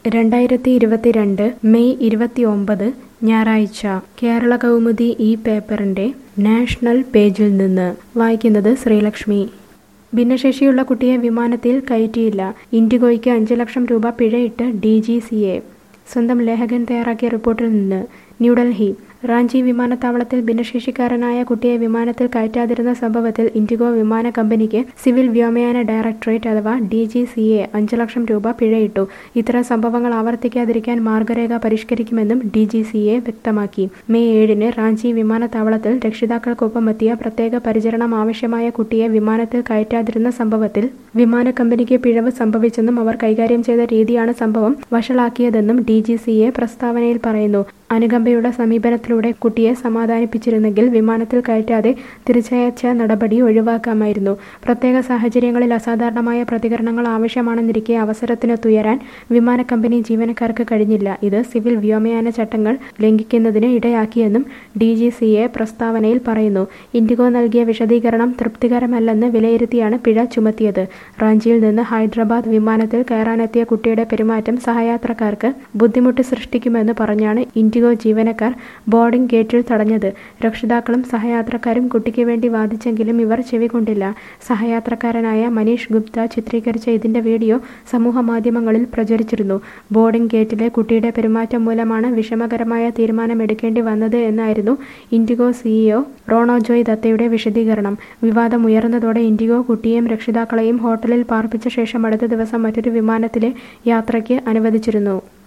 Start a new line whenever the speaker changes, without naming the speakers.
രണ്ടായിരത്തി ഇരുപത്തിരണ്ട് മെയ് ഇരുപത്തിയൊമ്പത് ഞായറാഴ്ച കേരള കൗമുദി ഈ പേപ്പറിന്റെ നാഷണൽ പേജിൽ നിന്ന് വായിക്കുന്നത് ശ്രീലക്ഷ്മി ഭിന്നശേഷിയുള്ള കുട്ടിയെ വിമാനത്തിൽ കയറ്റിയില്ല ഇൻഡിഗോയ്ക്ക് അഞ്ച് ലക്ഷം രൂപ പിഴയിട്ട് ഡി ജി സി എ സ്വന്തം ലേഖകൻ തയ്യാറാക്കിയ റിപ്പോർട്ടിൽ നിന്ന് ന്യൂഡൽഹി റാഞ്ചി വിമാനത്താവളത്തിൽ ഭിന്നശേഷിക്കാരനായ കുട്ടിയെ വിമാനത്തിൽ കയറ്റാതിരുന്ന സംഭവത്തിൽ ഇൻഡിഗോ വിമാന കമ്പനിക്ക് സിവിൽ വ്യോമയാന ഡയറക്ടറേറ്റ് അഥവാ ഡി ജി സി എ അഞ്ച് ലക്ഷം രൂപ പിഴയിട്ടു ഇത്തരം സംഭവങ്ങൾ ആവർത്തിക്കാതിരിക്കാൻ മാർഗരേഖ പരിഷ്കരിക്കുമെന്നും ഡി ജി സി എ വ്യക്തമാക്കി മെയ് ഏഴിന് റാഞ്ചി വിമാനത്താവളത്തിൽ രക്ഷിതാക്കൾക്കൊപ്പമെത്തിയ പ്രത്യേക പരിചരണം ആവശ്യമായ കുട്ടിയെ വിമാനത്തിൽ കയറ്റാതിരുന്ന സംഭവത്തിൽ വിമാന കമ്പനിക്ക് പിഴവ് സംഭവിച്ചെന്നും അവർ കൈകാര്യം ചെയ്ത രീതിയാണ് സംഭവം വഷളാക്കിയതെന്നും ഡി ജി സി എ പ്രസ്താവനയിൽ പറയുന്നു അനുകമ്പയുടെ സമീപനത്തിലൂടെ കുട്ടിയെ സമാധാനിപ്പിച്ചിരുന്നെങ്കിൽ വിമാനത്തിൽ കയറ്റാതെ തിരിച്ചയച്ച നടപടി ഒഴിവാക്കാമായിരുന്നു പ്രത്യേക സാഹചര്യങ്ങളിൽ അസാധാരണമായ പ്രതികരണങ്ങൾ ആവശ്യമാണെന്നിരിക്കെ അവസരത്തിനൊത്തുയരാൻ വിമാന കമ്പനി ജീവനക്കാർക്ക് കഴിഞ്ഞില്ല ഇത് സിവിൽ വ്യോമയാന ചട്ടങ്ങൾ ലംഘിക്കുന്നതിന് ഇടയാക്കിയെന്നും ഡി ജി സി എ പ്രസ്താവനയിൽ പറയുന്നു ഇൻഡിഗോ നൽകിയ വിശദീകരണം തൃപ്തികരമല്ലെന്ന് വിലയിരുത്തിയാണ് പിഴ ചുമത്തിയത് റാഞ്ചിയിൽ നിന്ന് ഹൈദരാബാദ് വിമാനത്തിൽ കയറാനെത്തിയ കുട്ടിയുടെ പെരുമാറ്റം സഹയാത്രക്കാർക്ക് ബുദ്ധിമുട്ട് സൃഷ്ടിക്കുമെന്ന് പറഞ്ഞാണ് ഇൻഡിഗോ ജീവനക്കാർ ബോർഡിംഗ് ഗേറ്റിൽ തടഞ്ഞത് രക്ഷിതാക്കളും സഹയാത്രക്കാരും കുട്ടിക്ക് വേണ്ടി വാദിച്ചെങ്കിലും ഇവർ ചെവികൊണ്ടില്ല സഹയാത്രക്കാരനായ മനീഷ് ഗുപ്ത ചിത്രീകരിച്ച ഇതിന്റെ വീഡിയോ സമൂഹ മാധ്യമങ്ങളിൽ പ്രചരിച്ചിരുന്നു ബോർഡിംഗ് ഗേറ്റിലെ കുട്ടിയുടെ പെരുമാറ്റം മൂലമാണ് വിഷമകരമായ തീരുമാനമെടുക്കേണ്ടി വന്നത് എന്നായിരുന്നു ഇൻഡിഗോ സിഇഒ റോണോ ജോയ് ദത്തയുടെ വിശദീകരണം വിവാദം ഉയർന്നതോടെ ഇൻഡിഗോ കുട്ടിയെയും രക്ഷിതാക്കളെയും ഹോട്ടലിൽ പാർപ്പിച്ച ശേഷം അടുത്ത ദിവസം മറ്റൊരു വിമാനത്തിലെ യാത്രയ്ക്ക് അനുവദിച്ചിരുന്നു